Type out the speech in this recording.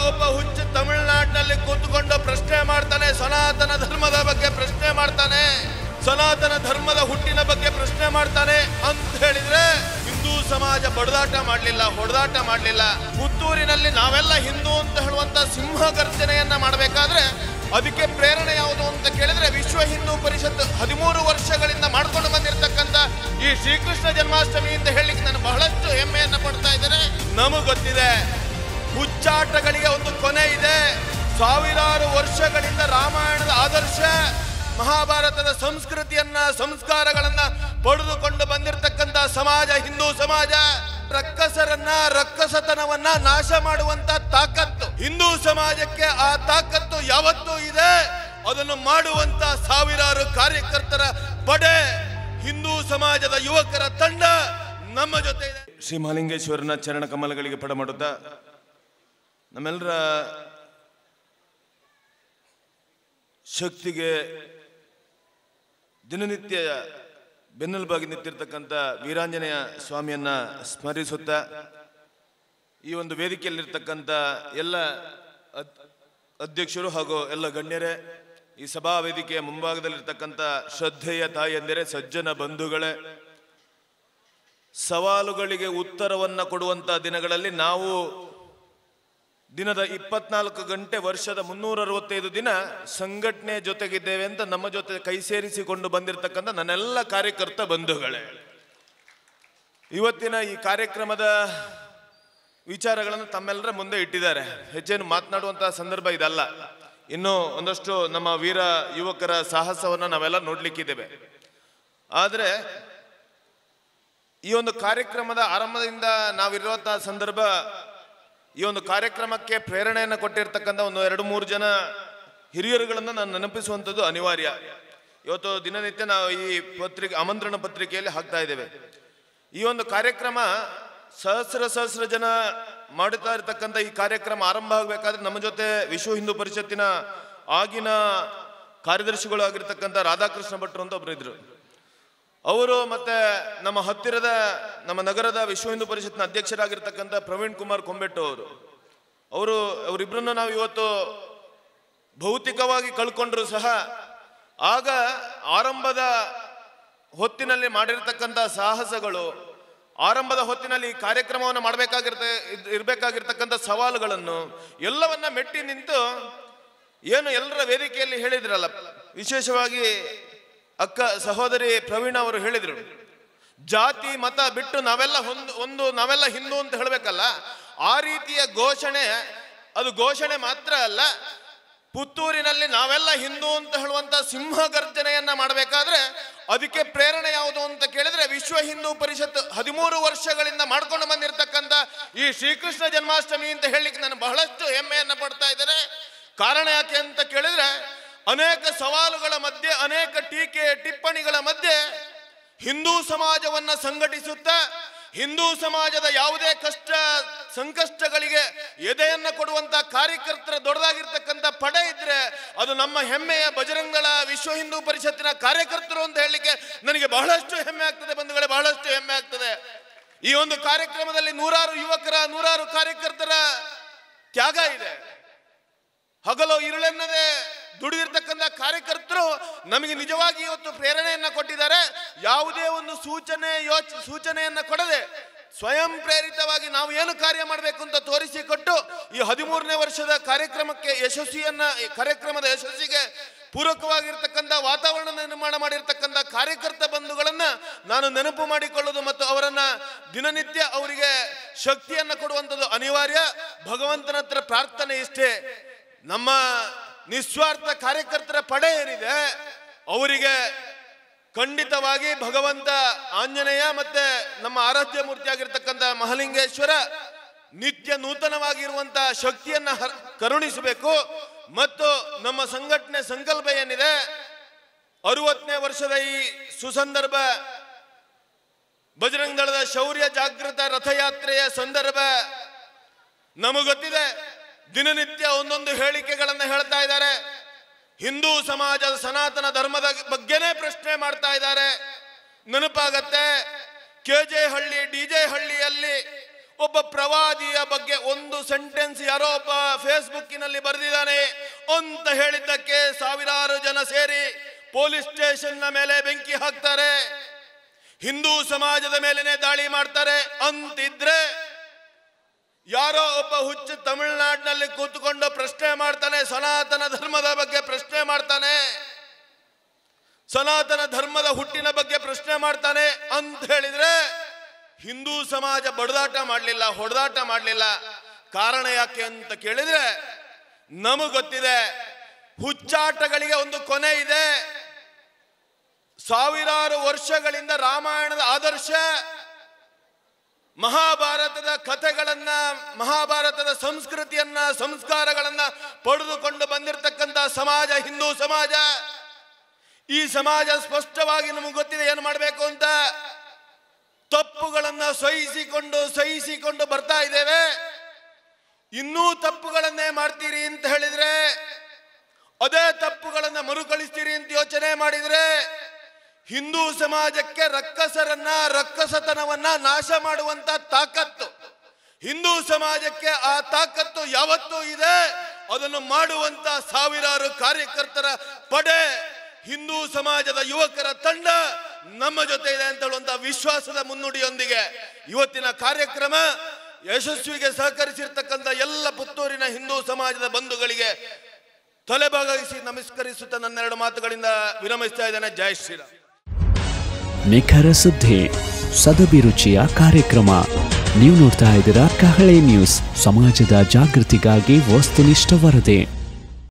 ಒಬ್ಬ ಹುಚ್ಚು ತಮಿಳುನಾಡಿನಲ್ಲಿ ಕೂತ್ಕೊಂಡು ಪ್ರಶ್ನೆ ಮಾಡ್ತಾನೆ ಸನಾತನ ಧರ್ಮದ ಬಗ್ಗೆ ಪ್ರಶ್ನೆ ಮಾಡ್ತಾನೆ ಸನಾತನ ಧರ್ಮದ ಹುಟ್ಟಿನ ಬಗ್ಗೆ ಪ್ರಶ್ನೆ ಮಾಡ್ತಾನೆ ಅಂತ ಹೇಳಿದ್ರೆ ಹಿಂದೂ ಸಮಾಜ ಬಡದಾಟ ಮಾಡಲಿಲ್ಲ ಹೊಡೆದಾಟ ಮಾಡಲಿಲ್ಲ ಪುತ್ತೂರಿನಲ್ಲಿ ನಾವೆಲ್ಲ ಹಿಂದೂ ಅಂತ ಹೇಳುವಂತ ಸಿಂಹ ಗರ್ಜನೆಯನ್ನ ಮಾಡಬೇಕಾದ್ರೆ ಅದಕ್ಕೆ ಪ್ರೇರಣೆ ಯಾವುದು ಅಂತ ಕೇಳಿದ್ರೆ ವಿಶ್ವ ಹಿಂದೂ ಪರಿಷತ್ ಹದಿಮೂರು ವರ್ಷಗಳಿಂದ ಮಾಡ್ಕೊಂಡು ಬಂದಿರತಕ್ಕಂತ ಈ ಶ್ರೀಕೃಷ್ಣ ಜನ್ಮಾಷ್ಟಮಿ ಅಂತ ಹೇಳಲಿಕ್ಕೆ ನಾನು ಬಹಳಷ್ಟು ಹೆಮ್ಮೆಯನ್ನ ಪಡ್ತಾ ಇದ್ದೇನೆ ನಮಗ್ ಗೊತ್ತಿದೆ ಹುಚ್ಚಾಟಗಳಿಗೆ ಒಂದು ಕೊನೆ ಇದೆ ಸಾವಿರಾರು ವರ್ಷಗಳಿಂದ ರಾಮಾಯಣದ ಆದರ್ಶ ಮಹಾಭಾರತದ ಸಂಸ್ಕೃತಿಯನ್ನ ಸಂಸ್ಕಾರಗಳನ್ನ ಪಡೆದುಕೊಂಡು ಬಂದಿರತಕ್ಕಂತ ಸಮಾಜ ಹಿಂದೂ ಸಮಾಜ ರಕ್ಕಸರನ್ನ ರಕ್ಕಸತನವನ್ನ ನಾಶ ಮಾಡುವಂತ ತಾಕತ್ತು ಹಿಂದೂ ಸಮಾಜಕ್ಕೆ ಆ ತಾಕತ್ತು ಯಾವತ್ತೂ ಇದೆ ಅದನ್ನು ಮಾಡುವಂತ ಸಾವಿರಾರು ಕಾರ್ಯಕರ್ತರ ಪಡೆ ಹಿಂದೂ ಸಮಾಜದ ಯುವಕರ ತಂಡ ನಮ್ಮ ಜೊತೆ ಇದೆ ಶ್ರೀ ಮಹಾಲಿಂಗೇಶ್ವರನ ಚರಣ ಕಮಲಗಳಿಗೆ ಪಡ ಮಾಡುತ್ತಾ ನಮ್ಮೆಲ್ಲರ ಶಕ್ತಿಗೆ ದಿನನಿತ್ಯ ಬೆನ್ನೆಲುಬಾಗಿ ನಿಂತಿರ್ತಕ್ಕಂಥ ವೀರಾಂಜನೇಯ ಸ್ವಾಮಿಯನ್ನ ಸ್ಮರಿಸುತ್ತಾ ಈ ಒಂದು ವೇದಿಕೆಯಲ್ಲಿರ್ತಕ್ಕಂಥ ಎಲ್ಲ ಅದ್- ಅಧ್ಯಕ್ಷರು ಹಾಗೂ ಎಲ್ಲ ಗಣ್ಯರೇ ಈ ಸಭಾ ವೇದಿಕೆಯ ಮುಂಭಾಗದಲ್ಲಿರ್ತಕ್ಕಂಥ ಶ್ರದ್ಧೆಯ ತಾಯಿಯಂದರೆ ಸಜ್ಜನ ಬಂಧುಗಳೇ ಸವಾಲುಗಳಿಗೆ ಉತ್ತರವನ್ನ ಕೊಡುವಂತ ದಿನಗಳಲ್ಲಿ ನಾವು ದಿನದ ಇಪ್ಪತ್ನಾಲ್ಕು ಗಂಟೆ ವರ್ಷದ ಮುನ್ನೂರ ಅರವತ್ತೈದು ದಿನ ಸಂಘಟನೆ ಜೊತೆಗಿದ್ದೇವೆ ಅಂತ ನಮ್ಮ ಜೊತೆ ಕೈ ಸೇರಿಸಿಕೊಂಡು ಬಂದಿರತಕ್ಕಂಥ ನನ್ನೆಲ್ಲ ಕಾರ್ಯಕರ್ತ ಬಂಧುಗಳೇ ಇವತ್ತಿನ ಈ ಕಾರ್ಯಕ್ರಮದ ವಿಚಾರಗಳನ್ನು ತಮ್ಮೆಲ್ಲರ ಮುಂದೆ ಇಟ್ಟಿದ್ದಾರೆ ಹೆಚ್ಚೇನು ಮಾತನಾಡುವಂತಹ ಸಂದರ್ಭ ಇದಲ್ಲ ಇನ್ನು ಒಂದಷ್ಟು ನಮ್ಮ ವೀರ ಯುವಕರ ಸಾಹಸವನ್ನು ನಾವೆಲ್ಲ ನೋಡ್ಲಿಕ್ಕಿದ್ದೇವೆ ಆದರೆ ಈ ಒಂದು ಕಾರ್ಯಕ್ರಮದ ಆರಂಭದಿಂದ ನಾವಿರುವಂತಹ ಸಂದರ್ಭ ಈ ಒಂದು ಕಾರ್ಯಕ್ರಮಕ್ಕೆ ಪ್ರೇರಣೆಯನ್ನು ಕೊಟ್ಟಿರ್ತಕ್ಕಂಥ ಒಂದು ಎರಡು ಮೂರು ಜನ ಹಿರಿಯರುಗಳನ್ನು ನಾನು ನೆನಪಿಸುವಂಥದ್ದು ಅನಿವಾರ್ಯ ಇವತ್ತು ದಿನನಿತ್ಯ ನಾವು ಈ ಪತ್ರಿಕೆ ಆಮಂತ್ರಣ ಪತ್ರಿಕೆಯಲ್ಲಿ ಹಾಕ್ತಾ ಇದ್ದೇವೆ ಈ ಒಂದು ಕಾರ್ಯಕ್ರಮ ಸಹಸ್ರ ಸಹಸ್ರ ಜನ ಮಾಡುತ್ತಾ ಇರತಕ್ಕಂಥ ಈ ಕಾರ್ಯಕ್ರಮ ಆರಂಭ ಆಗಬೇಕಾದ್ರೆ ನಮ್ಮ ಜೊತೆ ವಿಶ್ವ ಹಿಂದೂ ಪರಿಷತ್ತಿನ ಆಗಿನ ಕಾರ್ಯದರ್ಶಿಗಳು ಆಗಿರ್ತಕ್ಕಂಥ ರಾಧಾಕೃಷ್ಣ ಭಟ್ರು ಅಂತ ಒಬ್ರು ಇದ್ರು ಅವರು ಮತ್ತೆ ನಮ್ಮ ಹತ್ತಿರದ ನಮ್ಮ ನಗರದ ವಿಶ್ವ ಹಿಂದೂ ಪರಿಷತ್ನ ಅಧ್ಯಕ್ಷರಾಗಿರ್ತಕ್ಕಂಥ ಪ್ರವೀಣ್ ಕುಮಾರ್ ಕೊಂಬೆಟ್ಟು ಅವರು ಅವರು ಅವರಿಬ್ಬರನ್ನು ನಾವು ಇವತ್ತು ಭೌತಿಕವಾಗಿ ಕಳ್ಕೊಂಡ್ರು ಸಹ ಆಗ ಆರಂಭದ ಹೊತ್ತಿನಲ್ಲಿ ಮಾಡಿರ್ತಕ್ಕಂಥ ಸಾಹಸಗಳು ಆರಂಭದ ಹೊತ್ತಿನಲ್ಲಿ ಈ ಕಾರ್ಯಕ್ರಮವನ್ನು ಮಾಡಬೇಕಾಗಿರ್ತ ಇರಬೇಕಾಗಿರ್ತಕ್ಕಂಥ ಸವಾಲುಗಳನ್ನು ಎಲ್ಲವನ್ನ ಮೆಟ್ಟಿ ನಿಂತು ಏನು ಎಲ್ಲರ ವೇದಿಕೆಯಲ್ಲಿ ಹೇಳಿದ್ರಲ್ಲ ವಿಶೇಷವಾಗಿ ಅಕ್ಕ ಸಹೋದರಿ ಪ್ರವೀಣ ಅವರು ಹೇಳಿದರು ಜಾತಿ ಮತ ಬಿಟ್ಟು ನಾವೆಲ್ಲ ಒಂದು ಒಂದು ನಾವೆಲ್ಲ ಹಿಂದೂ ಅಂತ ಹೇಳಬೇಕಲ್ಲ ಆ ರೀತಿಯ ಘೋಷಣೆ ಅದು ಘೋಷಣೆ ಮಾತ್ರ ಅಲ್ಲ ಪುತ್ತೂರಿನಲ್ಲಿ ನಾವೆಲ್ಲ ಹಿಂದೂ ಅಂತ ಹೇಳುವಂತ ಸಿಂಹ ಗರ್ಜನೆಯನ್ನ ಮಾಡಬೇಕಾದ್ರೆ ಅದಕ್ಕೆ ಪ್ರೇರಣೆ ಯಾವುದು ಅಂತ ಕೇಳಿದ್ರೆ ವಿಶ್ವ ಹಿಂದೂ ಪರಿಷತ್ ಹದಿಮೂರು ವರ್ಷಗಳಿಂದ ಮಾಡ್ಕೊಂಡು ಬಂದಿರತಕ್ಕಂತ ಈ ಶ್ರೀಕೃಷ್ಣ ಜನ್ಮಾಷ್ಟಮಿ ಅಂತ ಹೇಳಲಿಕ್ಕೆ ನಾನು ಬಹಳಷ್ಟು ಹೆಮ್ಮೆಯನ್ನ ಪಡ್ತಾ ಇದ್ದೇನೆ ಕಾರಣ ಯಾಕೆ ಅಂತ ಕೇಳಿದ್ರೆ ಅನೇಕ ಸವಾಲುಗಳ ಮಧ್ಯೆ ಅನೇಕ ಟೀಕೆ ಟಿಪ್ಪಣಿಗಳ ಮಧ್ಯೆ ಹಿಂದೂ ಸಮಾಜವನ್ನ ಸಂಘಟಿಸುತ್ತಾ ಹಿಂದೂ ಸಮಾಜದ ಯಾವುದೇ ಕಷ್ಟ ಸಂಕಷ್ಟಗಳಿಗೆ ಎದೆಯನ್ನ ಕೊಡುವಂತ ಕಾರ್ಯಕರ್ತರ ದೊಡ್ಡದಾಗಿರ್ತಕ್ಕಂಥ ಪಡೆ ಇದ್ರೆ ಅದು ನಮ್ಮ ಹೆಮ್ಮೆಯ ಬಜರಂಗಳ ವಿಶ್ವ ಹಿಂದೂ ಪರಿಷತ್ತಿನ ಕಾರ್ಯಕರ್ತರು ಅಂತ ಹೇಳಲಿಕ್ಕೆ ನನಗೆ ಬಹಳಷ್ಟು ಹೆಮ್ಮೆ ಆಗ್ತದೆ ಬಂಧುಗಳೇ ಬಹಳಷ್ಟು ಹೆಮ್ಮೆ ಆಗ್ತದೆ ಈ ಒಂದು ಕಾರ್ಯಕ್ರಮದಲ್ಲಿ ನೂರಾರು ಯುವಕರ ನೂರಾರು ಕಾರ್ಯಕರ್ತರ ತ್ಯಾಗ ಇದೆ ಹಗಲು ಇರುಳೆನ್ನದೆ ದುಡಿದಿರ್ತಕ್ಕಂಥ ಕಾರ್ಯಕರ್ತರು ನಮಗೆ ನಿಜವಾಗಿ ಇವತ್ತು ಪ್ರೇರಣೆಯನ್ನ ಕೊಟ್ಟಿದ್ದಾರೆ ಯಾವುದೇ ಒಂದು ಸೂಚನೆ ಯೋಚ ಸೂಚನೆಯನ್ನ ಕೊಡದೆ ಸ್ವಯಂ ಪ್ರೇರಿತವಾಗಿ ನಾವು ಏನು ಕಾರ್ಯ ಮಾಡಬೇಕು ಅಂತ ತೋರಿಸಿಕೊಟ್ಟು ಈ ಹದಿಮೂರನೇ ವರ್ಷದ ಕಾರ್ಯಕ್ರಮಕ್ಕೆ ಯಶಸ್ವಿಯನ್ನ ಈ ಕಾರ್ಯಕ್ರಮದ ಯಶಸ್ಸಿಗೆ ಪೂರಕವಾಗಿರ್ತಕ್ಕಂಥ ವಾತಾವರಣ ನಿರ್ಮಾಣ ಮಾಡಿರ್ತಕ್ಕಂಥ ಕಾರ್ಯಕರ್ತ ಬಂಧುಗಳನ್ನ ನಾನು ನೆನಪು ಮಾಡಿಕೊಳ್ಳೋದು ಮತ್ತು ಅವರನ್ನ ದಿನನಿತ್ಯ ಅವರಿಗೆ ಶಕ್ತಿಯನ್ನ ಕೊಡುವಂಥದ್ದು ಅನಿವಾರ್ಯ ಭಗವಂತನ ಹತ್ರ ಪ್ರಾರ್ಥನೆ ಇಷ್ಟೇ ನಮ್ಮ ನಿಸ್ವಾರ್ಥ ಕಾರ್ಯಕರ್ತರ ಪಡೆ ಏನಿದೆ ಅವರಿಗೆ ಖಂಡಿತವಾಗಿ ಭಗವಂತ ಆಂಜನೇಯ ಮತ್ತೆ ನಮ್ಮ ಆರಾಧ್ಯ ಮೂರ್ತಿಯಾಗಿರ್ತಕ್ಕಂಥ ಮಹಲಿಂಗೇಶ್ವರ ನಿತ್ಯ ನೂತನವಾಗಿರುವಂತ ಶಕ್ತಿಯನ್ನ ಹರ್- ಕರುಣಿಸಬೇಕು ಮತ್ತು ನಮ್ಮ ಸಂಘಟನೆ ಸಂಕಲ್ಪ ಏನಿದೆ ಅರವತ್ತನೇ ವರ್ಷದ ಈ ಸುಸಂದರ್ಭ ಬಜರಂಗ ದಳದ ಶೌರ್ಯ ಜಾಗೃತ ರಥಯಾತ್ರೆಯ ಸಂದರ್ಭ ನಮಗೆ ಗೊತ್ತಿದೆ ದಿನನಿತ್ಯ ಒಂದೊಂದು ಹೇಳಿಕೆಗಳನ್ನ ಹೇಳ್ತಾ ಇದ್ದಾರೆ ಹಿಂದೂ ಸಮಾಜದ ಸನಾತನ ಧರ್ಮದ ಬಗ್ಗೆನೇ ಪ್ರಶ್ನೆ ಮಾಡ್ತಾ ಇದ್ದಾರೆ ನೆನಪಾಗತ್ತೆ K J Halli D J ಹಳ್ಳಿಯಲ್ಲಿ ಒಬ್ಬ ಪ್ರವಾದಿಯ ಬಗ್ಗೆ ಒಂದು ಸೆಂಟೆನ್ಸ್ ಯಾರೋ ಒಬ್ಬ ಫೇಸ್ಬುಕ್ಕಿನಲ್ಲಿ ಬರೆದಿದ್ದಾನೆ ಅಂತ ಹೇಳಿದ್ದಕ್ಕೆ ಸಾವಿರಾರು ಜನ ಸೇರಿ ಪೊಲೀಸ್ ಸ್ಟೇಷನ್ನ ಮೇಲೆ ಬೆಂಕಿ ಹಾಕ್ತಾರೆ ಹಿಂದೂ ಸಮಾಜದ ಮೇಲೇನೆ ದಾಳಿ ಮಾಡ್ತಾರೆ ಅಂತಿದ್ರೆ ಯಾರೋ ಒಬ್ಬ ಹುಚ್ಚು ತಮಿಳುನಾಡಿನಲ್ಲಿ ಕೂತ್ಕೊಂಡು ಪ್ರಶ್ನೆ ಮಾಡ್ತಾನೆ ಸನಾತನ ಧರ್ಮದ ಬಗ್ಗೆ ಪ್ರಶ್ನೆ ಮಾಡ್ತಾನೆ ಸನಾತನ ಧರ್ಮದ ಹುಟ್ಟಿನ ಬಗ್ಗೆ ಪ್ರಶ್ನೆ ಮಾಡ್ತಾನೆ ಅಂತ ಹೇಳಿದ್ರೆ ಹಿಂದೂ ಸಮಾಜ ಬಡದಾಟ ಮಾಡಲಿಲ್ಲ ಹೊಡೆದಾಟ ಮಾಡಲಿಲ್ಲ ಕಾರಣ ಯಾಕೆ ಅಂತ ಕೇಳಿದ್ರೆ ನಮಗ್ ಗೊತ್ತಿದೆ ಹುಚ್ಚಾಟಗಳಿಗೆ ಒಂದು ಕೊನೆ ಇದೆ ಸಾವಿರಾರು ವರ್ಷಗಳಿಂದ ರಾಮಾಯಣದ ಆದರ್ಶ ಮಹಾಭಾರತದ ಕಥೆಗಳನ್ನ ಮಹಾಭಾರತದ ಸಂಸ್ಕೃತಿಯನ್ನ ಸಂಸ್ಕಾರಗಳನ್ನ ಪಡೆದುಕೊಂಡು ಬಂದಿರತಕ್ಕಂತ ಸಮಾಜ ಹಿಂದೂ ಸಮಾಜ ಈ ಸಮಾಜ ಸ್ಪಷ್ಟವಾಗಿ ನಮಗೆ ಗೊತ್ತಿದೆ ಏನು ಮಾಡಬೇಕು ಅಂತ ತಪ್ಪುಗಳನ್ನ ಸಹಿಸಿಕೊಂಡು ಸಹಿಸಿಕೊಂಡು ಬರ್ತಾ ಇದ್ದೇವೆ ಇನ್ನೂ ತಪ್ಪುಗಳನ್ನೇ ಮಾಡ್ತೀರಿ ಅಂತ ಹೇಳಿದ್ರೆ ಅದೇ ತಪ್ಪುಗಳನ್ನ ಮರುಕಳಿಸ್ತೀರಿ ಅಂತ ಯೋಚನೆ ಮಾಡಿದ್ರೆ ಹಿಂದೂ ಸಮಾಜಕ್ಕೆ ರಕ್ಕಸರನ್ನ ರಕ್ಕಸತನವನ್ನ ನಾಶ ಮಾಡುವಂತ ತಾಕತ್ತು ಹಿಂದೂ ಸಮಾಜಕ್ಕೆ ಆ ತಾಕತ್ತು ಯಾವತ್ತೂ ಇದೆ ಅದನ್ನು ಮಾಡುವಂತ ಸಾವಿರಾರು ಕಾರ್ಯಕರ್ತರ ಪಡೆ ಹಿಂದೂ ಸಮಾಜದ ಯುವಕರ ತಂಡ ನಮ್ಮ ಜೊತೆ ಇದೆ ಅಂತ ಹೇಳುವಂತ ವಿಶ್ವಾಸದ ಮುನ್ನುಡಿಯೊಂದಿಗೆ ಇವತ್ತಿನ ಕಾರ್ಯಕ್ರಮ ಯಶಸ್ವಿಗೆ ಸಹಕರಿಸಿರ್ತಕ್ಕಂಥ ಎಲ್ಲ ಪುತ್ತೂರಿನ ಹಿಂದೂ ಸಮಾಜದ ಬಂಧುಗಳಿಗೆ ತಲೆಬಾಗಿಸಿ ನಮಸ್ಕರಿಸುತ್ತಾ ನನ್ನೆರಡು ಮಾತುಗಳಿಂದ ವಿರಮಿಸ್ತಾ ಇದ್ದೇನೆ ಜೈ ಶ್ರೀರಾಮ್ ನಿಖರ ಸುದ್ದಿ ಸದಭಿರುಚಿಯ ಕಾರ್ಯಕ್ರಮ ನೀವು ನೋಡ್ತಾ ಇದ್ದೀರಾ ಕಹಳೆ ನ್ಯೂಸ್ ಸಮಾಜದ ಜಾಗೃತಿಗಾಗಿ ವಸ್ತುನಿಷ್ಠ ವರದಿ